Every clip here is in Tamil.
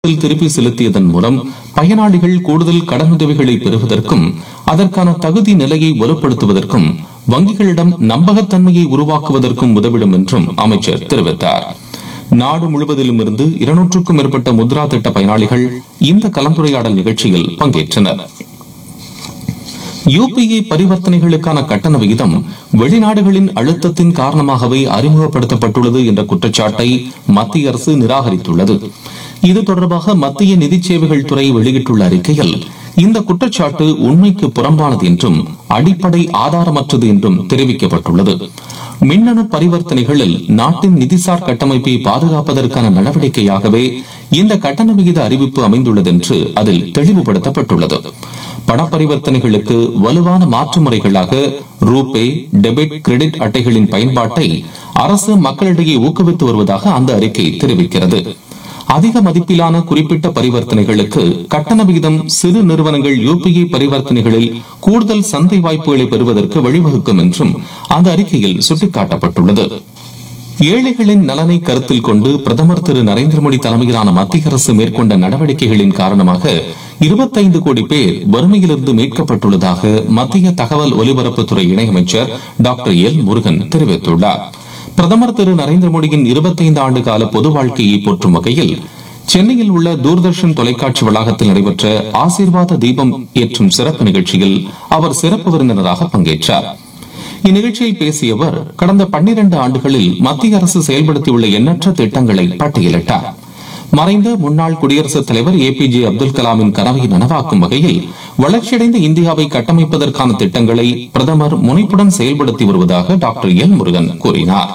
கூடுதல் திருப்பி செலுத்தியதன் மூலம் பயனாளிகள் கூடுதல் கடனுதவிகளை பெறுவதற்கும் அதற்கான தகுதி நிலையை வலுப்படுத்துவதற்கும் வங்கிகளிடம் நம்பகத்தன்மையை உருவாக்குவதற்கும் உதவிடும் என்றும் அமைச்சர் தெரிவித்தார் நாடு முழுவதிலும் இருந்து இருநூற்றுக்கும் மேற்பட்ட முத்ரா திட்ட பயனாளிகள் இந்த கலந்துரையாடல் நிகழ்ச்சியில் பங்கேற்றனர் யுபிஐ பரிவர்த்தனைகளுக்கான கட்டண விகிதம் வெளிநாடுகளின் அழுத்தத்தின் காரணமாகவே அறிமுகப்படுத்தப்பட்டுள்ளது என்ற குற்றச்சாட்டை மத்திய அரசு நிராகரித்துள்ளது இது தொடர்பாக மத்திய நிதி சேவைகள் துறை வெளியிட்டுள்ள அறிக்கையில் இந்த குற்றச்சாட்டு உண்மைக்கு புறம்பானது என்றும் அடிப்படை ஆதாரமற்றது என்றும் தெரிவிக்கப்பட்டுள்ளது மின்னணு பரிவர்த்தனைகளில் நாட்டின் நிதிசார் கட்டமைப்பை பாதுகாப்பதற்கான நடவடிக்கையாகவே இந்த கட்டண விகித அறிவிப்பு அமைந்துள்ளது என்று அதில் தெளிவுபடுத்தப்பட்டுள்ளது பண பரிவர்த்தனைகளுக்கு வலுவான மாற்று முறைகளாக ரூபே டெபிட் கிரெடிட் அட்டைகளின் பயன்பாட்டை அரசு மக்களிடையே ஊக்குவித்து வருவதாக அந்த அறிக்கை தெரிவிக்கிறது அதிக மதிப்பிலான குறிப்பிட்ட பரிவர்த்தனைகளுக்கு கட்டண விகிதம் சிறு நிறுவனங்கள் யுபிஐ பரிவர்த்தனைகளில் கூடுதல் சந்தை வாய்ப்புகளை பெறுவதற்கு வழிவகுக்கும் என்றும் அந்த அறிக்கையில் சுட்டிக்காட்டப்பட்டுள்ளது ஏழைகளின் நலனை கருத்தில் கொண்டு பிரதமர் திரு நரேந்திர மோடி தலைமையிலான மத்திய அரசு மேற்கொண்ட நடவடிக்கைகளின் காரணமாக இருபத்தைந்து கோடி பேர் வறுமையிலிருந்து மீட்கப்பட்டுள்ளதாக மத்திய தகவல் ஒலிபரப்புத்துறை இணையமைச்சர் டாக்டர் எல் முருகன் தெரிவித்துள்ளார் பிரதமர் திரு நரேந்திர மோடியின் இருபத்தைந்து ஆண்டு கால பொது வாழ்க்கையை போற்றும் வகையில் சென்னையில் உள்ள தூர்தர்ஷன் தொலைக்காட்சி வளாகத்தில் நடைபெற்ற ஆசீர்வாத தீபம் ஏற்றும் சிறப்பு நிகழ்ச்சியில் அவர் சிறப்பு விருந்தினராக பங்கேற்றார் இந்நிகழ்ச்சியில் பேசிய அவர் கடந்த பன்னிரண்டு ஆண்டுகளில் மத்திய அரசு செயல்படுத்தியுள்ள எண்ணற்ற திட்டங்களை பட்டியலிட்டார் மறைந்த முன்னாள் குடியரசுத் தலைவர் ஏ பி ஜே அப்துல் கலாமின் கனவை நனவாக்கும் வகையில் வளர்ச்சியடைந்த இந்தியாவை கட்டமைப்பதற்கான திட்டங்களை பிரதமர் முனைப்புடன் செயல்படுத்தி வருவதாக டாக்டர் எல் முருகன் கூறினார்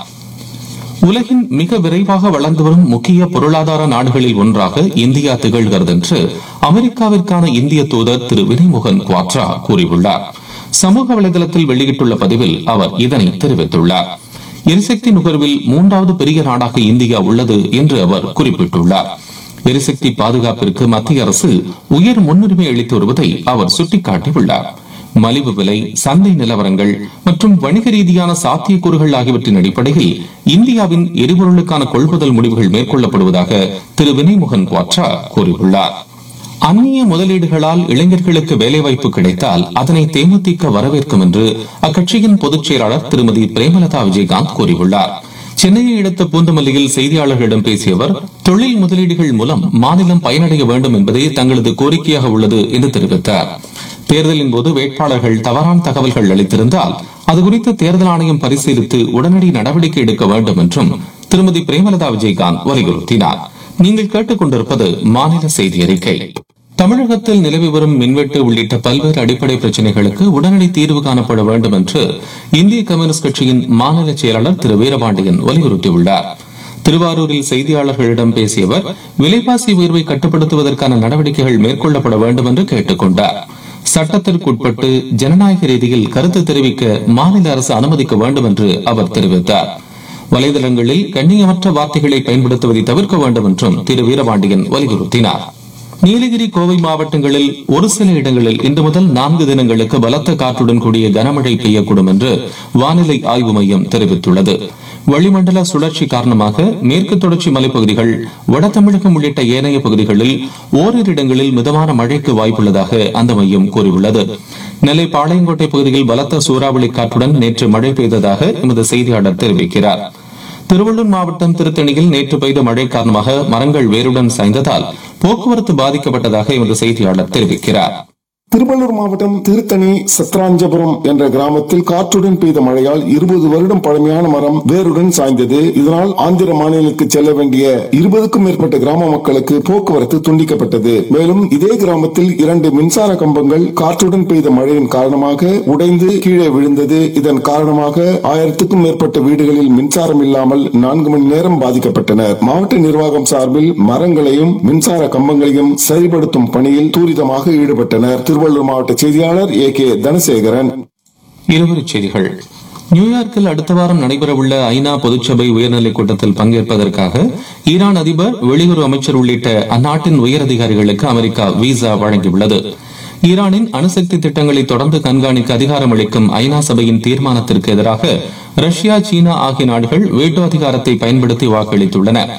உலகின் மிக விரைவாக வளர்ந்து வரும் முக்கிய பொருளாதார நாடுகளில் ஒன்றாக இந்தியா திகழ்கிறது என்று அமெரிக்காவிற்கான இந்திய தூதர் திரு வினய்மோகன் குவாட்ரா கூறியுள்ளார் சமூக வலைதளத்தில் வெளியிட்டுள்ள பதிவில் அவர் இதனை தெரிவித்துள்ளார் எரிசக்தி நுகர்வில் மூன்றாவது பெரிய நாடாக இந்தியா உள்ளது என்று அவர் குறிப்பிட்டுள்ளார் எரிசக்தி பாதுகாப்பிற்கு மத்திய அரசு உயர் முன்னுரிமை அளித்து வருவதை அவர் சுட்டிக்காட்டியுள்ளார் மலிவு விலை சந்தை நிலவரங்கள் மற்றும் வணிக ரீதியான சாத்தியக்கூறுகள் ஆகியவற்றின் அடிப்படையில் இந்தியாவின் எரிபொருளுக்கான கொள்முதல் முடிவுகள் மேற்கொள்ளப்படுவதாக திரு வினய்மோகன் குவாட்ரா கூறியுள்ளார் அந்நிய முதலீடுகளால் இளைஞர்களுக்கு வேலைவாய்ப்பு கிடைத்தால் அதனை தேமுதிக வரவேற்கும் என்று அக்கட்சியின் பொதுச் செயலாளர் திருமதி பிரேமலதா விஜயகாந்த் கூறியுள்ளார் சென்னையை அடுத்த பூந்தமல்லியில் செய்தியாளர்களிடம் பேசிய அவர் தொழில் முதலீடுகள் மூலம் மாநிலம் பயனடைய வேண்டும் என்பதே தங்களது கோரிக்கையாக உள்ளது என்று தெரிவித்தார் தேர்தலின் போது வேட்பாளர்கள் தவறான தகவல்கள் அளித்திருந்தால் அது குறித்து தேர்தல் ஆணையம் பரிசீலித்து உடனடி நடவடிக்கை எடுக்க வேண்டும் என்றும் திருமதி பிரேமலதா விஜயகாந்த் வலியுறுத்தினார் நீங்கள் கேட்டுக்கொண்டிருப்பது மாநில செய்தி அறிக்கை தமிழகத்தில் நிலவி வரும் மின்வெட்டு உள்ளிட்ட பல்வேறு அடிப்படை பிரச்சினைகளுக்கு உடனடி தீர்வு காணப்பட வேண்டும் என்று இந்திய கம்யூனிஸ்ட் கட்சியின் மாநில செயலாளர் திரு வீரபாண்டியன் வலியுறுத்தியுள்ளார் திருவாரூரில் செய்தியாளர்களிடம் பேசிய அவர் விலைவாசி உயர்வை கட்டுப்படுத்துவதற்கான நடவடிக்கைகள் மேற்கொள்ளப்பட வேண்டும் என்று கேட்டுக் கொண்டார் சட்டத்திற்குட்பட்டு ஜனநாயக ரீதியில் கருத்து தெரிவிக்க மாநில அரசு அனுமதிக்க வேண்டும் என்று அவர் தெரிவித்தார் வலைதளங்களில் கண்ணியமற்ற வார்த்தைகளை பயன்படுத்துவதை தவிர்க்க வேண்டும் என்றும் திரு வீரபாண்டியன் வலியுறுத்தினார் நீலகிரி கோவை மாவட்டங்களில் ஒரு சில இடங்களில் இன்று முதல் நான்கு தினங்களுக்கு பலத்த காற்றுடன் கூடிய கனமழை பெய்யக்கூடும் என்று வானிலை ஆய்வு மையம் தெரிவித்துள்ளது வளிமண்டல சுழற்சி காரணமாக மேற்கு தொடர்ச்சி மலைப்பகுதிகள் வட தமிழகம் உள்ளிட்ட ஏனைய பகுதிகளில் ஓரிரு இடங்களில் மிதமான மழைக்கு வாய்ப்புள்ளதாக அந்த மையம் கூறியுள்ளது நெல்லை பாளையங்கோட்டை பகுதியில் பலத்த சூறாவளி காற்றுடன் நேற்று மழை பெய்ததாக எமது செய்தியாளர் தெரிவிக்கிறார் திருவள்ளூர் மாவட்டம் திருத்தணியில் நேற்று பெய்த மழை காரணமாக மரங்கள் வேருடன் சாய்ந்ததால் போக்குவரத்து பாதிக்கப்பட்டதாக எமது செய்தியாளர் தெரிவிக்கிறார் திருவள்ளூர் மாவட்டம் திருத்தணி சத்ராஞ்சபுரம் என்ற கிராமத்தில் காற்றுடன் பெய்த மழையால் இருபது வருடம் பழமையான மரம் வேருடன் சாய்ந்தது இதனால் ஆந்திர மாநிலத்துக்கு செல்ல வேண்டிய இருபதுக்கும் மேற்பட்ட கிராம மக்களுக்கு போக்குவரத்து துண்டிக்கப்பட்டது மேலும் இதே கிராமத்தில் இரண்டு மின்சார கம்பங்கள் காற்றுடன் பெய்த மழையின் காரணமாக உடைந்து கீழே விழுந்தது இதன் காரணமாக ஆயிரத்துக்கும் மேற்பட்ட வீடுகளில் மின்சாரம் இல்லாமல் நான்கு மணி நேரம் பாதிக்கப்பட்டனர் மாவட்ட நிர்வாகம் சார்பில் மரங்களையும் மின்சார கம்பங்களையும் சரிபடுத்தும் பணியில் தூரிதமாக ஈடுபட்டனர் திருவள்ளூர் மாவட்ட செய்தியாளர் ஏ கே தனசேகரன் இருவரிச் செய்திகள் நியூயார்க்கில் அடுத்த வாரம் நடைபெறவுள்ள ஐநா பொதுச்சபை உயர்நிலைக் கூட்டத்தில் பங்கேற்பதற்காக ஈரான் அதிபர் வெளியுறவு அமைச்சர் உள்ளிட்ட அந்நாட்டின் உயரதிகாரிகளுக்கு அமெரிக்கா விசா வழங்கியுள்ளது ஈரானின் அணுசக்தி திட்டங்களை தொடர்ந்து கண்காணிக்க அதிகாரம் அளிக்கும் ஐநா சபையின் தீர்மானத்திற்கு எதிராக ரஷ்யா சீனா ஆகிய நாடுகள் வேட்டோ அதிகாரத்தை பயன்படுத்தி வாக்களித்துள்ளன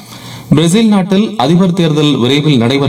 பிரேசில் நாட்டில் அதிபர் தேர்தல் விரைவில் நடைபெற